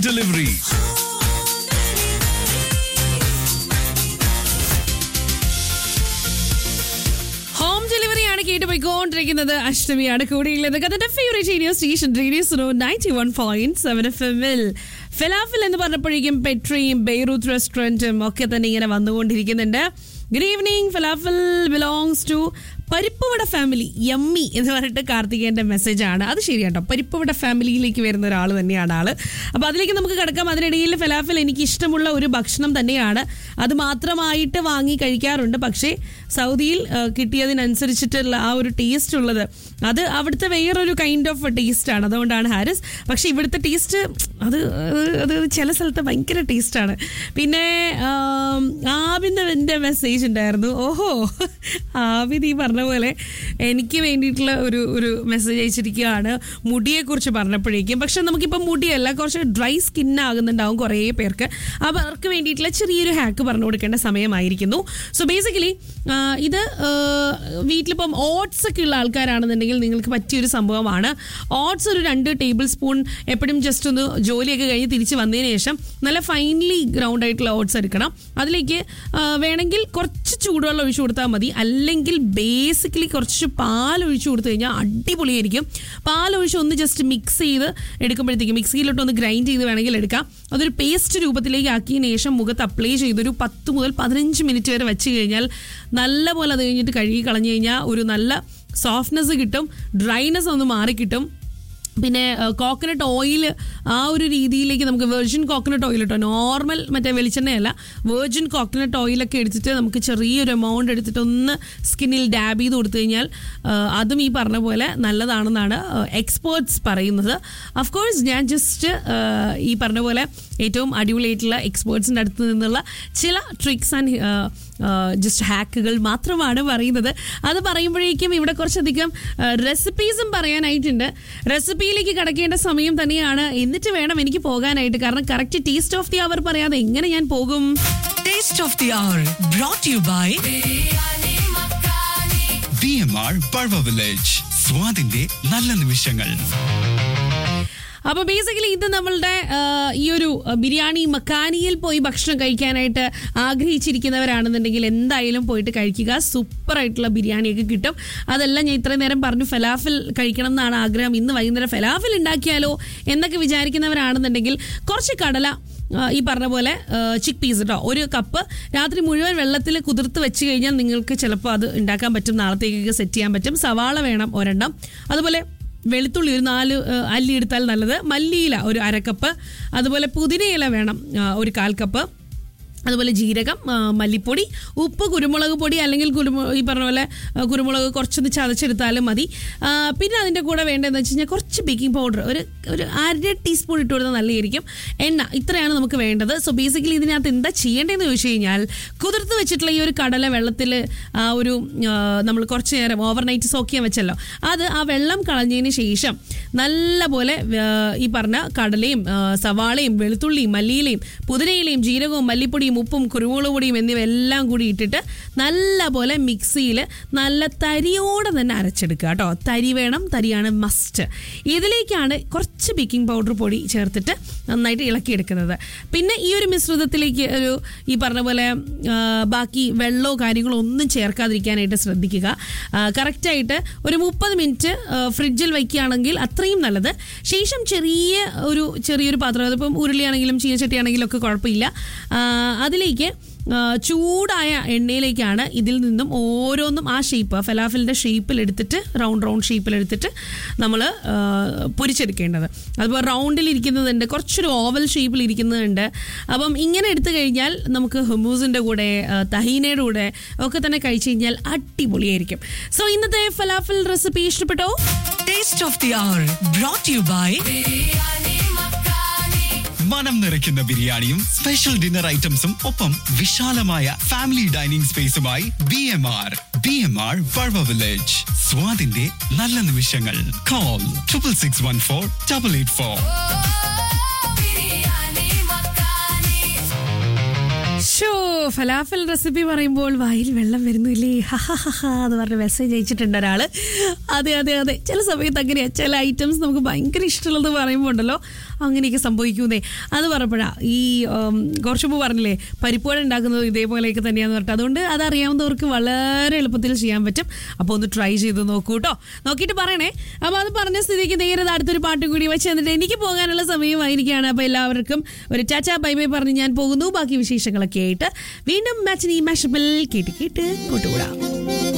delivery. Home delivery ആണ് കേട്ട് പോയിക്കൊണ്ടിരിക്കുന്നത് അഷ്ടമിയാണ് കൂടെയുള്ളത് അതിന്റെ favourite radio station radio Suno ninety one point seven F എമ്മിൽ ഫിലാഫിൽ എന്ന് പറഞ്ഞപ്പോഴേക്കും പെട്രിയും ബെയ്റൂത്ത് റെസ്റ്റോറൻറ്റും ഒക്കെ തന്നെ ഇങ്ങനെ വന്നുകൊണ്ടിരിക്കുന്നുണ്ട് good evening falafel belongs to parippuvada family yummy എന്ന് പറഞ്ഞിട്ട് കാർത്തികേന്റെ മെസ്സേജ് ആണ് അത് ശരിയാട്ടോ പരിപ്പുവട ഫാമിലിയിലേക്ക് വരുന്ന ഒരാൾ തന്നെയാണ് ആള് അപ്പൊ അതിലേക്ക് നമുക്ക് കിടക്കാം അതിനിടയിൽ ഫലാഫിൽ എനിക്ക് ഇഷ്ടമുള്ള ഒരു ഭക്ഷണം തന്നെയാണ് അത് മാത്രമായിട്ട് വാങ്ങി കഴിക്കാറുണ്ട് പക്ഷേ സൗദിയിൽ ആ, കിട്ടിയതിനനുസരിച്ചിട്ടുള്ള ആ ഒരു ടേസ്റ്റ് ഉള്ളത് അത് അവിടുത്തെ വേറൊരു കൈൻഡ് ഓഫ് ടേസ്റ്റ് ആണ് അതുകൊണ്ടാണ് ഹാരിസ് പക്ഷെ ഇവിടുത്തെ ടേസ്റ്റ് അത് അത് ചില സ്ഥലത്ത് ഭയങ്കര ടേസ്റ്റാണ് പിന്നെ ആം, ആബിന്റെ മെസ്സേജ് ഉണ്ടായിരുന്നു ഓഹോ ആബിദ് ഈ പറഞ്ഞ പോലെ എനിക്ക് വേണ്ടിയിട്ടുള്ള ഒരു ഒരു മെസ്സേജ് അയച്ചിരിക്കുകയാണ് മുടിയെക്കുറിച്ച് പറഞ്ഞപ്പോഴേക്കും പക്ഷെ നമുക്കിപ്പോൾ മുടിയല്ല കുറച്ച് ഡ്രൈ സ്കിൻ ആകുന്നുണ്ടാവും കുറേ പേർക്ക് അപ്പോൾ അവർക്ക് വേണ്ടിയിട്ടുള്ള ചെറിയൊരു ഹാക്ക് പറഞ്ഞു കൊടുക്കേണ്ട സമയമായിരിക്കുന്നു സോ ബേസിക്കലി ഇത് വീട്ടിലിപ്പം ഓട്സ് ഒക്കെ ഉള്ള ആൾക്കാരാണെന്നുണ്ടെങ്കിൽ നിങ്ങൾക്ക് പറ്റിയൊരു സംഭവമാണ് ഓട്സ് ഒരു രണ്ട് ടേബിൾ സ്പൂൺ എപ്പോഴും ജസ്റ്റ് ഒന്ന് ജോലിയൊക്കെ കഴിഞ്ഞ് തിരിച്ച് വന്നതിന് ശേഷം നല്ല ഫൈൻലി ഗ്രൗണ്ട് ആയിട്ടുള്ള ഓട്സ് എടുക്കണം അതിലേക്ക് ആ, വേണമെങ്കിൽ കുറച്ച് ചൂടുവെള്ളം ഒഴിച്ചു കൊടുത്താൽ മതി അല്ലെങ്കിൽ ബേസിക്കലി കുറച്ച് പാൽ ഒഴിച്ചു കൊടുത്തു കഴിഞ്ഞാൽ അടിപൊളിയായിരിക്കും പാൽ ഒഴിച്ച് ഒന്ന് ജസ്റ്റ് മിക്സ് ചെയ്ത് എടുക്കുമ്പോഴത്തേക്കും മിക്സിയിലോട്ട് ഒന്ന് ഗ്രൈൻഡ് ചെയ്ത് വേണമെങ്കിൽ എടുക്കാം അതൊരു പേസ്റ്റ് രൂപത്തിലേക്ക് ആക്കിയതിന് ശേഷം മുഖത്ത് അപ്ലൈ ചെയ്തൊരു പത്ത് മുതൽ പതിനഞ്ച് മിനിറ്റ് വരെ വെച്ച് കഴിഞ്ഞാൽ നല്ല പോലെ അത് കഴിഞ്ഞിട്ട് കഴുകി കളഞ്ഞു കഴിഞ്ഞാൽ ഒരു നല്ല സോഫ്റ്റ്നെസ് കിട്ടും ഡ്രൈനെസ് ഒന്ന് മാറി കിട്ടും പിന്നെ കോക്കനട്ട് ഓയിൽ ആ ഒരു രീതിയിലേക്ക് നമുക്ക് വെർജിൻ കോക്കനട്ട് ഓയിൽ കേട്ടോ നോർമൽ മറ്റേ വെളിച്ചെണ്ണയല്ല വെർജിൻ കോക്കനട്ട് ഓയിലൊക്കെ എടുത്തിട്ട് നമുക്ക് ചെറിയൊരു എമൗണ്ട് എടുത്തിട്ട് ഒന്ന് സ്കിന്നിൽ ഡാബ് ചെയ്ത് കൊടുത്തു കഴിഞ്ഞാൽ ആ, അതും ഈ പറഞ്ഞ പോലെ നല്ലതാണെന്നാണ് എക്സ്പേർട്സ് പറയുന്നത് അഫ്കോഴ്സ് ഞാൻ ജസ്റ്റ് ഈ പറഞ്ഞ പോലെ ഏറ്റവും അടിപൊളിയായിട്ടുള്ള എക്സ്പേർട്സിൻ്റെ അടുത്ത് നിന്നുള്ള ചില ട്രിക്സ് ആൻഡ് ജസ്റ്റ് ഹാക്കുകൾ മാത്രമാണ് പറയുന്നത് അത് പറയുമ്പോഴേക്കും ഇവിടെ കുറച്ചധികം റെസിപ്പീസും പറയാനായിട്ടുണ്ട് റെസിപ്പിയിലേക്ക് കടക്കേണ്ട സമയം തന്നെയാണ് എന്നിട്ട് വേണം എനിക്ക് പോകാനായിട്ട് കാരണം കറക്റ്റ് ടേസ്റ്റ് ഓഫ് ദി അവർ പറയാതെ എങ്ങനെ ഞാൻ പോകും Taste of the Hour brought to you by BMR Barwa Village. സ്വാദിന്റെ നല്ല നിമിഷങ്ങൾ അപ്പൊ ബേസിക്കലി ഇത് നമ്മളുടെ ആ, ഈ ഒരു ആ, ബിരിയാണി മക്കാനിയിൽ പോയി ഭക്ഷണം കഴിക്കാനായിട്ട് ആഗ്രഹിച്ചിരിക്കുന്നവരാണെന്നുണ്ടെങ്കിൽ എന്തായാലും പോയിട്ട് കഴിക്കുക സൂപ്പർ ആയിട്ടുള്ള ബിരിയാണിയൊക്കെ കിട്ടും അതെല്ലാം ഞാൻ ഇത്രയും നേരം പറഞ്ഞു ഫലാഫിൽ കഴിക്കണം എന്നാണ് ആഗ്രഹം ഇന്ന് വൈകുന്നേരം ഫലാഫിൽ ഉണ്ടാക്കിയാലോ എന്നൊക്കെ വിചാരിക്കുന്നവരാണെന്നുണ്ടെങ്കിൽ കുറച്ച് കടല ആ, ഈ പറഞ്ഞ പോലെ ചിക്ക് പീസ് കേട്ടോ ഒരു കപ്പ് രാത്രി മുഴുവൻ വെള്ളത്തിൽ കുതിർത്ത് വെച്ച് കഴിഞ്ഞാൽ നിങ്ങൾക്ക് ചിലപ്പോൾ അത് ഉണ്ടാക്കാൻ പറ്റും നാളത്തേക്കൊക്കെ സെറ്റ് ചെയ്യാൻ പറ്റും സവാള വേണം ഒരെണ്ണം അതുപോലെ വെളുത്തുള്ളി ഒരു നാല് ആ, അല്ലി എടുത്താൽ നല്ലത് മല്ലിയില ഒരു അരക്കപ്പ് അതുപോലെ പുതിനയില വേണം ആ, ഒരു കാൽ കപ്പ് അതുപോലെ ജീരകം ആ, മല്ലിപ്പൊടി ഉപ്പ് കുരുമുളക് പൊടി അല്ലെങ്കിൽ കുരുമു ഈ പറഞ്ഞ പോലെ ആ, കുരുമുളക് കുറച്ചൊന്ന് ചതച്ചെടുത്താലും മതി ആ, പിന്നെ അതിൻ്റെ കൂടെ വേണ്ടതെന്ന് വെച്ച് കഴിഞ്ഞാൽ കുറച്ച് ബേക്കിംഗ് പൗഡർ ഒരു ഒരു അര ടീസ്പൂൺ ഇട്ട് കൊടുത്താൽ നല്ലതായിരിക്കും എണ്ണ ഇത്രയാണ് നമുക്ക് വേണ്ടത് സോ ബേസിക്കലി ഇതിനകത്ത് എന്താ ചെയ്യേണ്ടതെന്ന് ചോദിച്ചു കഴിഞ്ഞാൽ കുതിർത്ത് വെച്ചിട്ടുള്ള ഈ ഒരു കടല വെള്ളത്തിൽ ആ ഒരു നമ്മൾ കുറച്ച് നേരം ഓവർനൈറ്റ് സോക്ക് ചെയ്യാൻ വെച്ചല്ലോ അത് ആ വെള്ളം കളഞ്ഞതിന് ശേഷം നല്ല പോലെ ആ, ഈ പറഞ്ഞ കടലയും ആ, സവാളയും വെളുത്തുള്ളിയും മല്ലിയിലയും പുതിനയിലയും ജീരകവും മല്ലിപ്പൊടിയും ഉപ്പും കുരുമുളക് പൊടിയും എന്നിവ എല്ലാം കൂടി ഇട്ടിട്ട് നല്ല പോലെ മിക്സിയിൽ നല്ല തരിയോടെ തന്നെ അരച്ചെടുക്കുക കേട്ടോ തരി വേണം തരിയാണ് മസ്റ്റ് ഇതിലേക്കാണ് കുറച്ച് ബേക്കിംഗ് പൗഡർ പൊടി ചേർത്തിട്ട് നന്നായിട്ട് ഇളക്കിയെടുക്കുന്നത് പിന്നെ ഈ ഒരു മിശ്രിതത്തിലേക്ക് ഒരു ഈ പറഞ്ഞ പോലെ ആ, ബാക്കി വെള്ളമോ കാര്യങ്ങളോ ഒന്നും ചേർക്കാതിരിക്കാനായിട്ട് ശ്രദ്ധിക്കുക കറക്റ്റായിട്ട് ഒരു മുപ്പത് മിനിറ്റ് ഫ്രിഡ്ജിൽ വയ്ക്കുകയാണെങ്കിൽ അത്രയും നല്ലത് ശേഷം ചെറിയ ഒരു ചെറിയൊരു പാത്രം അതിപ്പം ഉരുളിയാണെങ്കിലും ചീനച്ചട്ടിയാണെങ്കിലും ഒക്കെ കുഴപ്പമില്ല ആ, അതിലേക്ക് ആ, ചൂടായ എണ്ണയിലേക്കാണ് ഇതിൽ നിന്നും ഓരോന്നും ആ ഷേപ്പ് ഫലാഫിലിൻ്റെ ഷേപ്പിൽ എടുത്തിട്ട് റൗണ്ട് റൗണ്ട് ഷേപ്പിൽ എടുത്തിട്ട് നമ്മൾ പൊരിച്ചെടുക്കേണ്ടത് അതുപോലെ റൗണ്ടിൽ ഇരിക്കുന്നതുണ്ട് കുറച്ചൊരു ഓവൽ ഷേപ്പിൽ ഇരിക്കുന്നതുണ്ട് അപ്പം ഇങ്ങനെ എടുത്തു കഴിഞ്ഞാൽ നമുക്ക് ഹുമൂസിൻ്റെ കൂടെ ആ, തഹീനയുടെ കൂടെ ഒക്കെ തന്നെ കഴിച്ചു കഴിഞ്ഞാൽ അടിപൊളിയായിരിക്കും സോ ഇന്നത്തെ ഫലാഫിൽ റെസിപ്പി ഇഷ്ടപ്പെട്ടോ Taste of the Hour brought to you by മനം നിറയ്ക്കുന്ന ബിരിയാണിയും സ്പെഷ്യൽ ഡിന്നർ ഐറ്റംസും ഒപ്പം വിശാലമായ ഫാമിലി ഡൈനിങ് സ്പേസുമായി B M R B M R Barwa Village സ്വാദിന്റെ നല്ല നിമിഷങ്ങൾ call triple six one four double eight four so falafel recipe പറയുമ്പോൾ വായിൽ വെള്ളം വരുന്നില്ലേ ഹഹഹഹ എന്ന് പറഞ്ഞ് മെസ്സേജ് അയച്ചിട്ടുണ്ട് ഒരാള് അതെ അതെ അതെ ചില സമയത്ത് അങ്ങനെയാ ചില ഐറ്റംസ് നമുക്ക് ഭയങ്കര ഇഷ്ടമുള്ളത് പറയുമ്പോൾ ഉണ്ടല്ലോ അങ്ങനെയൊക്കെ സംഭവിക്കുന്നേ അത് പറഞ്ഞപ്പോഴാ ഈ ഉം, കുറച്ച് മുമ്പ് പറഞ്ഞില്ലേ പരിപ്പുവട ഉണ്ടാക്കുന്നത് ഇതേപോലെയൊക്കെ തന്നെയാന്ന് പറഞ്ഞിട്ട് അതുകൊണ്ട് അതറിയാവുന്നവർക്ക് വളരെ എളുപ്പത്തിൽ ചെയ്യാൻ പറ്റും അപ്പോൾ ഒന്ന് ട്രൈ ചെയ്ത് നോക്കൂ കേട്ടോ നോക്കിയിട്ട് പറയണേ അപ്പോൾ അത് പറഞ്ഞ സ്ഥിതിക്ക് നേരെ ദാ അടുത്തൊരു പാട്ടും കൂടി വെച്ച് എന്നിട്ട് എനിക്ക് പോകാനുള്ള സമയമായിരിക്കുകയാണ് അപ്പോൾ എല്ലാവർക്കും ഒരു ചാച്ചാ ബൈ ബൈ പറഞ്ഞ് ഞാൻ പോകുന്നു ബാക്കി വിശേഷങ്ങളൊക്കെ ആയിട്ട് വീണ്ടും മാച്ചിനി മാഷപ്പിൽ കേട്ട് കേട്ട് കൂട്ടുകൂടാം